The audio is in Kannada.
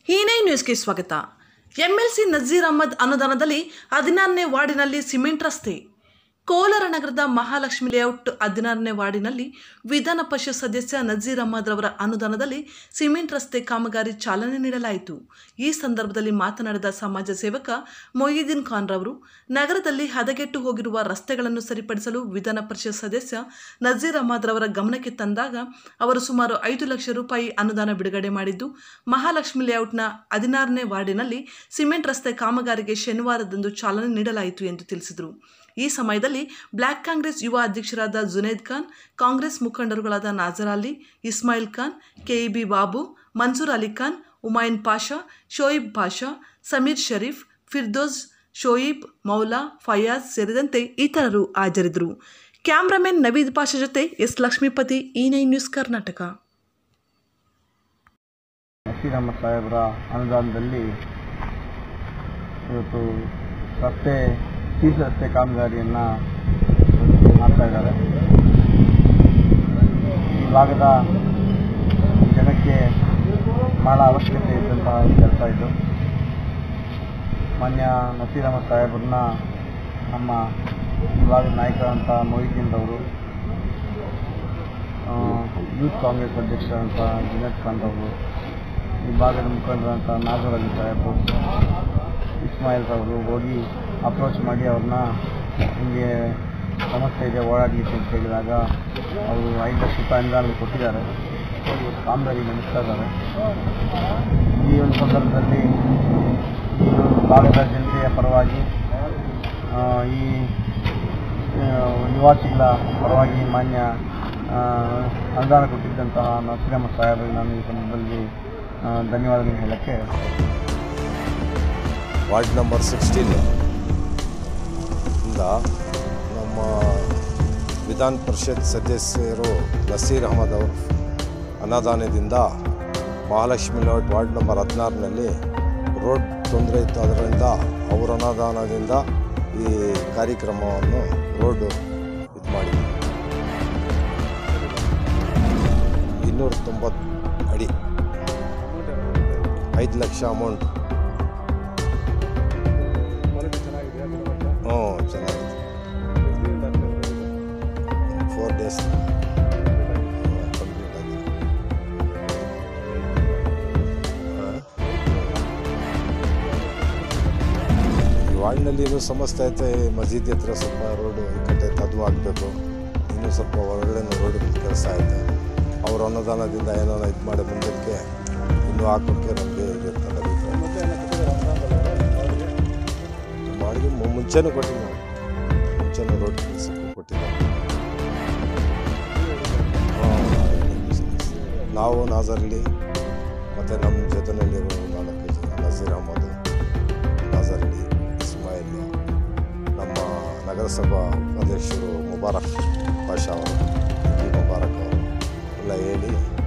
ಹೀನೇ ನ್ಯೂಸ್ಗೆ ಸ್ವಾಗತ ಎಂಎಲ್ಸಿ ನಜೀರ್ ಅಹಮದ್ ಅನುದಾನದಲ್ಲಿ ಹದಿನಾರನೇ ವಾರ್ಡಿನಲ್ಲಿ ಸಿಮೆಂಟ್ ರಸ್ತೆ ಕೋಲಾರ ನಗರದ ಮಹಾಲಕ್ಷ್ಮಿ ಲೇಔಟ್ ಹದಿನಾರನೇ ವಾರ್ಡಿನಲ್ಲಿ ವಿಧಾನ ಪರಿಷತ್ ಸದಸ್ಯ ನಜೀರ್ ಅಹಮದ್ ರವರ ಅನುದಾನದಲ್ಲಿ ಸಿಮೆಂಟ್ ರಸ್ತೆ ಕಾಮಗಾರಿ ಚಾಲನೆ ನೀಡಲಾಯಿತು ಈ ಸಂದರ್ಭದಲ್ಲಿ ಮಾತನಾಡಿದ ಸಮಾಜ ಸೇವಕ ಮೊಯ್ಯುದ್ದೀನ್ ಖಾನ್ ರವರು ನಗರದಲ್ಲಿ ಹದಗೆಟ್ಟು ಹೋಗಿರುವ ರಸ್ತೆಗಳನ್ನು ಸರಿಪಡಿಸಲು ವಿಧಾನ ಪರಿಷತ್ ಸದಸ್ಯ ನಜೀರ್ ಅಹಮದ್ ರವರ ಗಮನಕ್ಕೆ ತಂದಾಗ ಅವರು ಸುಮಾರು ಐದು ಲಕ್ಷ ರೂಪಾಯಿ ಅನುದಾನ ಬಿಡುಗಡೆ ಮಾಡಿದ್ದು ಮಹಾಲಕ್ಷ್ಮಿ ಲೇಔಟ್ನ ಹದಿನಾರನೇ ವಾರ್ಡಿನಲ್ಲಿ ಸಿಮೆಂಟ್ ರಸ್ತೆ ಕಾಮಗಾರಿಗೆ ಶನಿವಾರದಂದು ಚಾಲನೆ ನೀಡಲಾಯಿತು ಎಂದು ತಿಳಿಸಿದರು ಈ ಸಮಯದಲ್ಲಿ ಬ್ಲ್ಯಾಕ್ ಕಾಂಗ್ರೆಸ್ ಯುವ ಅಧ್ಯಕ್ಷರಾದ ಜುನೇದ್ ಖಾನ್ ಕಾಂಗ್ರೆಸ್ ಮುಖಂಡರುಗಳಾದ ನಾಜರ್ ಅಲಿ ಇಸ್ಮಾಯಿಲ್ ಖಾನ್ ಕೆಇಬಿ ಬಾಬು ಮನ್ಸೂರ್ ಅಲಿ ಖಾನ್ ಉಮಾಯಿನ್ ಪಾಷಾ ಶೋಯಿಬ್ ಪಾಷಾ ಸಮೀರ್ ಶರೀಫ್ ಫಿರ್ದೋಸ್ ಶೋಯಿಬ್ ಮೌಲಾ ಫಯಾಜ್ ಸೇರಿದಂತೆ ಇತರರು ಹಾಜರಿದ್ದರು ಕ್ಯಾಮ್ರಾಮನ್ ನವೀದ್ ಪಾಷಾ ಜೊತೆ S Lakshmipathi E nine news Karnataka Shriram ಸಾಹೇಬರ ಅನುದಾನದಲ್ಲಿ ಇವತ್ತು ರಸ್ತೆ ಸೀಸ ರಸ್ತೆ ಕಾಮಗಾರಿಯನ್ನು ಮಾಡ್ತಾ ಇದ್ದಾರೆ ಈ ಭಾಗದ ಜನಕ್ಕೆ ಭಾಳ ಅವಶ್ಯಕತೆ ಇದ್ದಂತಹ ಕೆಲಸ ಇದು ಮಾನ್ಯ ನಸೀರ್ ಅಹಮದ್ ಸಾಹೇಬ್ರನ್ನ ನಮ್ಮ ಈ ಭಾಗದ ನಾಯಕರಂಥ ಮೊಹಿದ್ದೀನ್ ಅವರು ಯೂತ್ ಕಾಂಗ್ರೆಸ್ ಅಧ್ಯಕ್ಷರಂಥ ಜುನೇದ್ ಖಾನ್ ಅವರು ಈ ಭಾಗದ ಮುಖಂಡರಂಥ ನಾಜರ್ ಅಲಿ ಸಾಹೇಬರು ಇಸ್ಮಾಯಿಲ್ ಅವರು ಹೋಗಿ ಅಪ್ರೋಚ್ ಮಾಡಿ ಅವ್ರನ್ನ ಹಿಂಗೆ ಸಮಸ್ಯೆ ಇದೆ ಓಡಾಡಲಿಕ್ಕೆ ಅಂತ ಹೇಳಿದಾಗ ಅವರು ಐದು ಲಕ್ಷ ರೂಪಾಯಿ ಅನುದಾನ ಕೊಟ್ಟಿದ್ದಾರೆ ಇವತ್ತು ಕಾಮಗಾರಿ ನಡೆಸ್ತಾ ಇದ್ದಾರೆ ಈ ಒಂದು ಸಂದರ್ಭದಲ್ಲಿ ಈ ಒಂದು ಭಾಗದ ಜನತೆಯ ಪರವಾಗಿ ಆ, ಈ ಆ, ನಿವಾಸಿಗಳ ಪರವಾಗಿ ಮಾನ್ಯ ಆ, ಅನುದಾನ ಕೊಟ್ಟಿದ್ದಂತಹ ನಸೀರಮ್ಮ ಸಾಹೇಬರಿಗೆ ನಾನು ಈ ಸಂದರ್ಭದಲ್ಲಿ ಆ, ಧನ್ಯವಾದಗಳನ್ನು ಹೇಳಕ್ಕೆ ವಾರ್ಡ್ ನಂಬರ್ ಸಿಕ್ಸ್ಟೀನ್ ಇಂದ ನಮ್ಮ ವಿಧಾನ ಪರಿಷತ್ ಸದಸ್ಯರು ನಸೀರ್ ಅಹಮದ್ ಅವರು ಅನುದಾನದಿಂದ ಮಹಾಲಕ್ಷ್ಮಿ ಲೇಔಟ್ ವಾರ್ಡ್ ನಂಬರ್ ಹದಿನಾರನಲ್ಲಿ ರೋಡ್ ತೊಂದರೆ ಇತ್ತು ಅದರಿಂದ ಅವರ ಅನುದಾನದಿಂದ ಈ ಕಾರ್ಯಕ್ರಮವನ್ನು ರೋಡು ಇದು ಮಾಡಿದ್ವಿ ಇನ್ನೂರ ತೊಂಬತ್ತು ಅಡಿ ಐದು ಲಕ್ಷ ಅಮೌಂಟ್ ಹ್ಞೂ ಚೆನ್ನಾಗಿದೆ ಫೋರ್ ಡೇಸ್ ಕಂಪ್ಲೀಟ್ ಆಗಿದೆ ಈ ವಾರ್ಡ್ನಲ್ಲಿ ಇನ್ನೂ ಸಮಸ್ಯೆ ಐತೆ ಈ ಮಸೀದಿ ಹತ್ರ ಸ್ವಲ್ಪ ರೋಡು ಇಕ್ಕಟ್ಟೈತೆ ಅದು ಆಗಬೇಕು ಇನ್ನೂ ಸ್ವಲ್ಪ ಹೊರಗಡೆ ರೋಡ್ ಕೆಲಸ ಐತೆ ಅವ್ರ ಅನುದಾನದಿಂದ ಏನೋ ಇದು ಮಾಡಿ ಮುಂದಕ್ಕೆ ಇನ್ನೂ ಹಾಕೋಕ್ಕೆ ನಮಗೆ ಇರುತ್ತೆ ಅಭಿಪ್ರಾಯ ಬಾಡಿಗೆ ಮು- ಮುಂಚೆನೂ ಕೊಟ್ಟಿದ್ದಾರೆ ಮುಂಚೆನೂ ರೋಡ್ ಕೆಲಸಕ್ಕೂ ಕೊಟ್ಟಿದ್ದಾರೆ ಹಾಂ, ನಾವು ನಾಜರ್ಲಿ ಮತ್ತು ನಮ್ಮ ಜೊತೆಯಲ್ಲಿರೋ ನಾಲ್ಕು ಜನ ನಜೀರ್ ಅಹಮದ್ ನಾಜರ್ಲಿ ಇಸ್ಮಾಯಿಲ್ ನಮ್ಮ ನಗರಸಭಾ ಅಧ್ಯಕ್ಷರು ಮುಬಾರಕ್ ಪಾಷಾ ಅವರು ಈ ಮುಬಾರಕ್ ಅವರು ಎಲ್ಲ ಹೇಳಿ